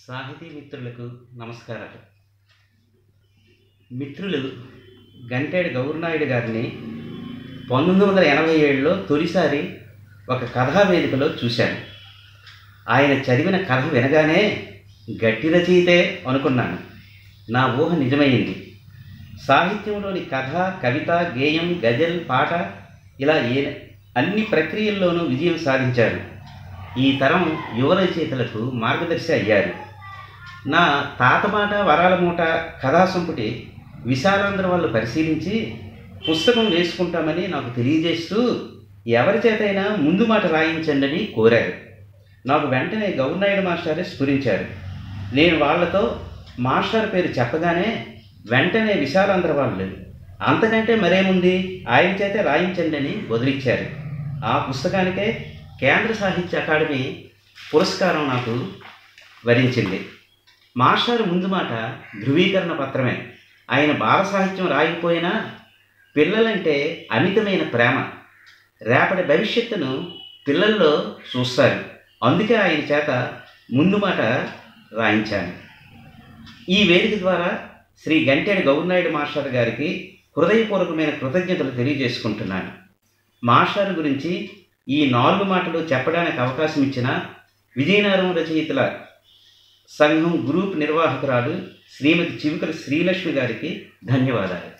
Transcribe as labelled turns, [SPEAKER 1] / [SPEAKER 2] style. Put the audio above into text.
[SPEAKER 1] సాహితీ మిత్రులకు నమస్కారాలు మిత్రులు గంటేడు గౌరనాయుడు గారిని పంతొమ్మిది వందల ఎనభై ఏడులో తొలిసారి ఒక కథా వేదికలో చూశాను ఆయన చదివిన కథ వినగానే గట్టి రచయితే అనుకున్నాను నా ఊహ నిజమైంది సాహిత్యంలోని కథ కవిత గేయం గజల్ పాట ఇలా ఏ అన్ని ప్రక్రియల్లోనూ విజయం సాధించారు ఈ తరం యువ రచయితలకు మార్గదర్శి అయ్యారు నా తాత మాట వరాల మూట కథా సంపుటి విశాలాంధ్ర వాళ్ళు పరిశీలించి పుస్తకం వేసుకుంటామని నాకు తెలియజేస్తూ ఎవరి చేతైనా ముందు మాట రాయించండి అని కోరారు నాకు వెంటనే గౌర్నాయుడు మాస్టారే స్ఫురించారు నేను వాళ్ళతో మాస్టర్ పేరు చెప్పగానే వెంటనే విశాలాంధ్ర వాళ్ళు అంతకంటే మరేముంది ఆయన చేతే రాయించండి అని వదిలిచ్చారు ఆ పుస్తకానికే కేంద్ర సాహిత్య అకాడమీ పురస్కారం నాకు వరించింది మాస్టర్ ముందు మాట ధృవీకరణ పత్రమే ఆయన బాల సాహిత్యం రాయకపోయినా పిల్లలంటే అమితమైన ప్రేమ రేపటి భవిష్యత్తును పిల్లల్లో చూస్తారు అందుకే ఆయన చేత ముందు మాట రాయించాను ఈ వేదిక ద్వారా శ్రీ గంటేడు గౌర్నాయుడు మాస్టర్ గారికి హృదయపూర్వకమైన కృతజ్ఞతలు తెలియజేసుకుంటున్నాను మాస్టర్ గురించి ఈ నాలుగు మాటలు చెప్పడానికి అవకాశం ఇచ్చిన విజయనగరం రచయితల సంఘం గ్రూప్ నిర్వాహకురాలు శ్రీమతి చివుకల శ్రీలక్ష్మి గారికి ధన్యవాదాలు